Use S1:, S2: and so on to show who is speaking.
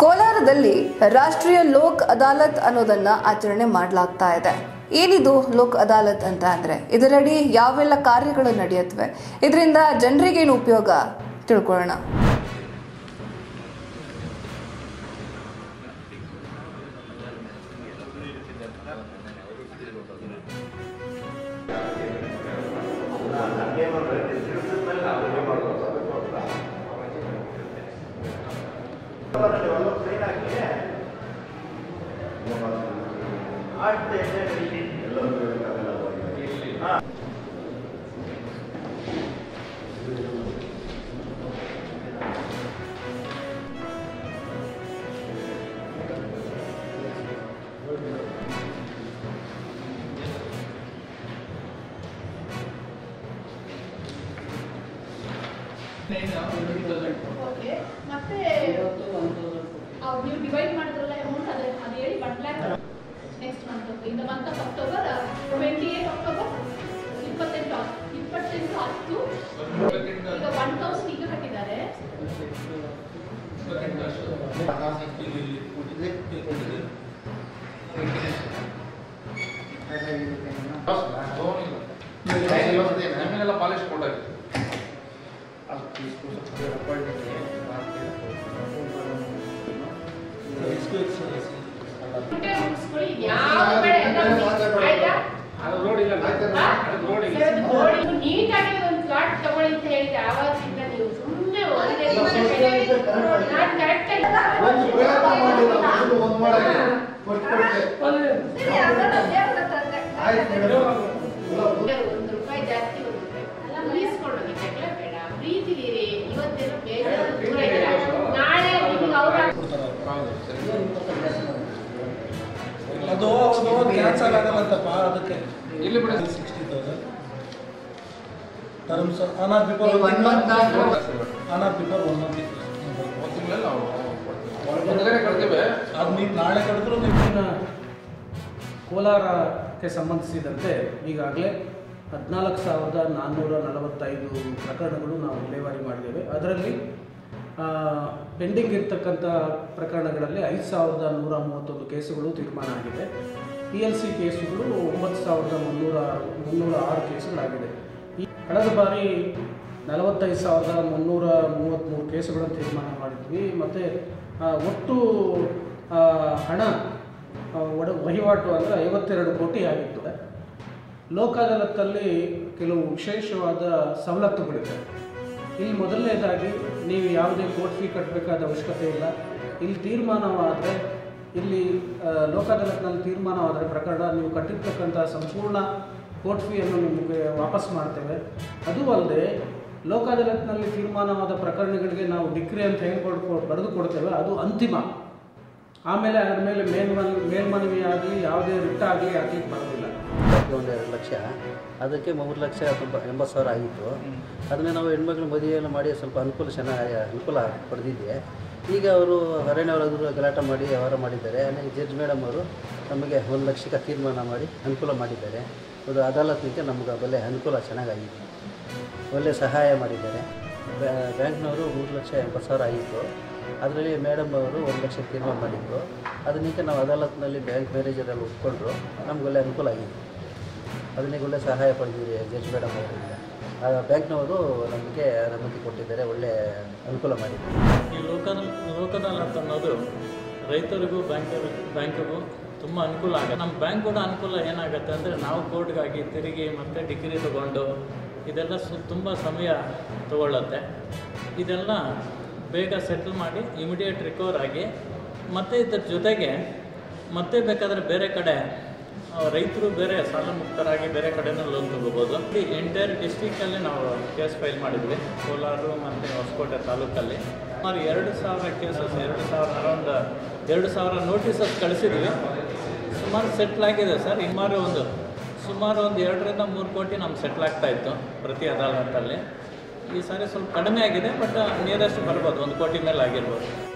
S1: ಕೋಲಾರದಲ್ಲಿ ರಾಷ್ಟ್ರೀಯ ಲೋಕ್ ಅದಾಲತ್ ಅನ್ನೋದನ್ನ ಆಚರಣೆ ಮಾಡಲಾಗ್ತಾ ಇದೆ ಏನಿದು ಲೋಕ್ ಅದಾಲತ್ ಅಂತ ಅಂದ್ರೆ ಇದರಡಿ ಯಾವೆಲ್ಲ ಕಾರ್ಯಗಳು ನಡೆಯುತ್ತವೆ ಇದರಿಂದ ಜನರಿಗೇನು ಉಪಯೋಗ ತಿಳ್ಕೊಳ್ಳೋಣ
S2: ಓಕೆ ಮತ್ತೆ ಅವ್ರು ನೀವು ಡಿವೈಡ್ ಮಾಡಿದ್ರಲ್ಲ ಅಮೌಂಟ್ ಅದೇ ಅದು ಹೇಳಿ one lakh next month in the month of October twenty eight October ಇಪ್ಪತ್ತೆಂಟು ಇಪ್ಪತ್ತೆಂಟು ಹತ್ತು ಈಗ ಒನ್ ತೌಸಂಡ್ ಈಗ ಕಟ್ಟಿದ್ದಾರೆ
S3: ನಿಮ್ಮೆಲ್ಲ ಪಾಲಿಶ್ ಕೊಡಾಗಿದೆ
S2: ದುಡ್ಡೇ ಮುಗಿಸ್ಕೊಳ್ಳಿ ಯಾವ ಬೇಡ ಎಲ್ಲ ಆಯ್ತಾ
S3: ಅದು ರೋಡ್ ಇಲ್ಲ
S2: ಹಾ?
S3: ಅದು ರೋಡ್ ಇಲ್ಲ
S2: ಸರ್, ನೋಡಿ, ನೀವು ನೀಟಾಗಿ ಒಂದು ಪ್ಲಾಟ್ ತಗೊಳ್ಳಿ ಅಂತ ಹೇಳಿದ್ರೆ ಆವಾಗಿಂದ ನೀವು ಸುಮ್ಮನೆ ಒಂದೇ ನಾನು ಕರೆಕ್ಟ್ ಒಂದು ರೂಪಾಯಿ ಜಾಸ್ತಿ ಒಂದು ರೂಪಾಯಿ ಉಳಿಸ್ಕೊಳ್ಳೋದು ಜಗಳ ಬೇಡ ಪ್ರೀತಿಲಿರಿ ಇವತ್ತೇನು ಬೇಜಾರು ದೂರ ಇಲ್ಲ. ನಾಳೆ ನಿಮ್ಗೆ ಅವ್ರ
S3: ಹೌದು ಸರಿ
S4: ಅದು ಅದು ಕ್ಯಾನ್ಸಲ್ ಆಗಲ್ಲಂತಪ್ಪ ಅದಕ್ಕೆ
S3: ಇಲ್ಲಿ ಬಿಡಿ
S4: sixty thousand terms on or before on or before one month
S3: ಒಂದು ತಿಂಗಳಲ್ಲಿ ನಾವು ಕೊಡ್ತೀವಿ ಮುಂದ್ಗಡೆ ಕಟ್ತೇವೆ
S4: ಅದು ನೀವು ನಾಳೆ ಕಡಿದ್ರು ನೀವು
S5: ಇನ್ನು ಕೋಲಾರಕ್ಕೆ ಸಂಬಂಧಿಸಿದಂತೆ ಈಗಾಗಲೇ ಹದಿನಾಲ್ಕು ಸಾವಿರದ ನಾನ್ನೂರ ನಲವತ್ತೈದು ಪ್ರಕರಣಗಳು ನಾವು ವಿಲೇವಾರಿ ಮಾಡಿದ್ದೇವೆ ಅದರಲ್ಲಿ ಪೆಂಡಿಂಗ್ ಇರ್ತಕ್ಕಂಥ ಪ್ರಕರಣಗಳಲ್ಲಿ ಐದು ಸಾವಿರದ ನೂರ ಮೂವತ್ತೊಂದು ಕೇಸುಗಳು ತೀರ್ಮಾನ ಆಗಿದೆ ಪಿ ಎಲ್ ಸಿ ಕೇಸುಗಳು ಒಂಬತ್ತು ಸಾವಿರದ ಮುನ್ನೂರ ಮುನ್ನೂರ ಆರು ಕೇಸುಗಳಾಗಿದೆ ಈ ಕಳೆದ ಬಾರಿ ನಲವತ್ತೈದು ಸಾವಿರದ ಮುನ್ನೂರ ಮೂವತ್ತ್ಮೂರು ಕೇಸುಗಳನ್ನು ತೀರ್ಮಾನ ಮಾಡಿದ್ವಿ ಮತ್ತು ಒಟ್ಟು ಆ, ಹಣ ಆ, ಒಡ ವಹಿವಾಟು ಅಂದರೆ ಐವತ್ತೆರಡು ಕೋಟಿ ಆಗಿತ್ತು ಲೋಕ ಅದಾಲತ್ತಲ್ಲಿ ಕೆಲವು ವಿಶೇಷವಾದ ಸವಲತ್ತುಗಳಿದೆ ಇಲ್ಲಿ ಮೊದಲನೇದಾಗಿ ನೀವು ಯಾವುದೇ ಕೋರ್ಟ್ ಫೀ ಕಟ್ಟಬೇಕಾದ ಅವಶ್ಯಕತೆ ಇಲ್ಲ ಇಲ್ಲಿ ತೀರ್ಮಾನವಾದರೆ ಇಲ್ಲಿ ಆ, ಲೋಕ ಅದಾಲತ್ನಲ್ಲಿ ತೀರ್ಮಾನವಾದರೆ ಪ್ರಕರಣ ನೀವು ಕಟ್ಟಿರ್ತಕ್ಕಂಥ ಸಂಪೂರ್ಣ ಕೋರ್ಟ್ ಫೀಯನ್ನು ನಿಮಗೆ ವಾಪಸ್ ಮಾಡ್ತೇವೆ ಅದು ಅಲ್ಲದೆ ಲೋಕ ಅದಾಲತ್ನಲ್ಲಿ ತೀರ್ಮಾನವಾದ ಪ್ರಕರಣಗಳಿಗೆ ನಾವು ಡಿಗ್ರಿ ಅಂತ ಏನು ಕೊಡ್ಕೊ ಬರೆದು ಕೊಡ್ತೇವೆ ಅದು ಅಂತಿಮ ಆಮೇಲೆ ಅದರ ಮೇಲೆ ಮೇಲ್ಮನ್ ಮೇಲ್ಮನವಿ ಆಗಲಿ ಯಾವುದೇ ರಿಟ್ ಆಗಲಿ ಆಗ್ಲಿಕ್ಕೆ ಬರೋದಿಲ್ಲ
S6: ಒಂದು ಎರಡು ಲಕ್ಷ ಅದಕ್ಕೆ ಮೂರು ಲಕ್ಷ ತುಂಬ ಎಂಬತ್ತು ಸಾವಿರ ಆಗಿತ್ತು ಅದನ್ನ ನಾವು ಹೆಣ್ಮಕ್ಳು ಮದುವೆ ಎಲ್ಲ ಮಾಡಿ ಸ್ವಲ್ಪ ಅನುಕೂಲ ಚೆನ್ನಾಗಿ ಅನುಕೂಲ ಪಡೆದಿದ್ದೆ ಈಗ ಅವರು ಅರಣ್ಯವರಾದರು ಗಲಾಟೆ ಮಾಡಿ ವ್ಯವಹಾರ ಮಾಡಿದ್ದಾರೆ ಅಲ್ಲಿ ಜಡ್ಜ್ ಮೇಡಮ್ ಅವರು ನಮಗೆ ಒಂದು ಲಕ್ಷಕ್ಕೆ ತೀರ್ಮಾನ ಮಾಡಿ ಅನುಕೂಲ ಮಾಡಿದ್ದಾರೆ ಅದು ಅದಾಲತ್ನಿಗೆ ನಮ್ಗೆ ಬೆಲೆ ಅನುಕೂಲ ಚೆನ್ನಾಗಾಗಿದೆ ಒಳ್ಳೆಯ ಸಹಾಯ ಮಾಡಿದ್ದಾರೆ ಬ್ಯಾ- ಬ್ಯಾಂಕ್ನವರು ಮೂರು ಲಕ್ಷ ಎಂಬತ್ತು ಸಾವಿರ ಆಗಿತ್ತು ಅದರಲ್ಲಿ ಮೇಡಮ್ ಅವರು ಒಂದು ಲಕ್ಷ ತೀರ್ಮಾನ ಮಾಡಿದ್ರು ಅದನ್ನೀಗ ನಾವು ಅದಾಲತ್ನಲ್ಲಿ ಬ್ಯಾಂಕ್ ಮ್ಯಾನೇಜರೆಲ್ಲ ಒಪ್ಕೊಂಡ್ರು ನಮ್ಗೆ ಒಳ್ಳೆ ಅನುಕೂಲ ಆಗಿದೆ ಅದನ್ನಿಗೆ ಒಳ್ಳೆ ಸಹಾಯ ಪಡೆದಿರಿ ಜಡ್ಜ್ ಮೇಡಮ್ ಅವರಿಂದ ಆ ಬ್ಯಾಂಕ್ನವರು ನಮಗೆ ಅನುಮತಿ ಕೊಟ್ಟಿದ್ದಾರೆ ಒಳ್ಳೆ ಅನುಕೂಲ ಮಾಡಿದ್ದಾರೆ
S7: ಈ ಲೋಕದ ಲೋಕದಾಲತ್ ಅನ್ನೋದು ರೈತರಿಗೂ ಬ್ಯಾಂಕ್ ಬ್ಯಾಂಕಿಗೂ ತುಂಬ ಅನುಕೂಲ ಆಗುತ್ತೆ ನಮ್ಮ ಬ್ಯಾಂಕ್ ಕೂಡ ಅನುಕೂಲ ಏನಾಗುತ್ತೆ ಅಂದರೆ ನಾವು ಕೋರ್ಟ್ಗಾಗಿ ತಿರುಗಿ ಮತ್ತು ಡಿಗ್ರಿ ತಗೊಂಡು ಇದೆಲ್ಲ ಸು ತುಂಬ ಸಮಯ ತಗೊಳ್ಳುತ್ತೆ ಇದೆಲ್ಲ ಬೇಗ ಸೆಟ್ಲ್ ಮಾಡಿ ಇಮಿಡಿಯೇಟ್ ರಿಕವರ್ ಆಗಿ ಮತ್ತು ಇದ್ರ ಜೊತೆಗೆ ಮತ್ತೆ ಬೇಕಾದರೆ ಬೇರೆ ಕಡೆ ಆ, ರೈತರು ಬೇರೆ ಸಾಲ ಮುಕ್ತರಾಗಿ ಬೇರೆ ಕಡೆನೂ ಲೋನ್ ತಗೋಬೋದು ಈ ಎಂಟೈರ್ ಡಿಸ್ಟಿಕಲ್ಲಿ ನಾವು ಕೇಸ್ ಫೈಲ್ ಮಾಡಿದ್ವಿ ಕೋಲಾರ ಮತ್ತು ಹೊಸಕೋಟೆ ತಾಲೂಕಲ್ಲಿ ಸುಮಾರು ಎರಡು ಸಾವಿರ ಕೇಸಸ್ ಎರಡು ಸಾವಿರ ಅರೌಂಡ್ ಎರಡು ಸಾವಿರ ನೋಟಿಸಸ್ ಕಳಿಸಿದ್ವಿ ಸುಮಾರು ಸೆಟ್ಲ್ ಆಗಿದೆ ಸರ್ ಸುಮಾರು ಒಂದು ಸುಮಾರು ಒಂದು ಎರಡರಿಂದ ಮೂರು ಕೋಟಿ ನಮ್ಗೆ ಸೆಟ್ಲ್ ಆಗ್ತಾ ಇತ್ತು ಪ್ರತಿ ಅದಾಲತ್ತಲ್ಲಿ ಈ ಸಾರಿ ಸ್ವಲ್ಪ ಕಡಿಮೆ ಆಗಿದೆ ಬಟ್ ನಿಯರೆಸ್ಟ್ ಬರ್ಬೋದು ಒಂದು ಕೋಟಿ ಮೇಲೆ ಆಗಿರ್ಬೋದು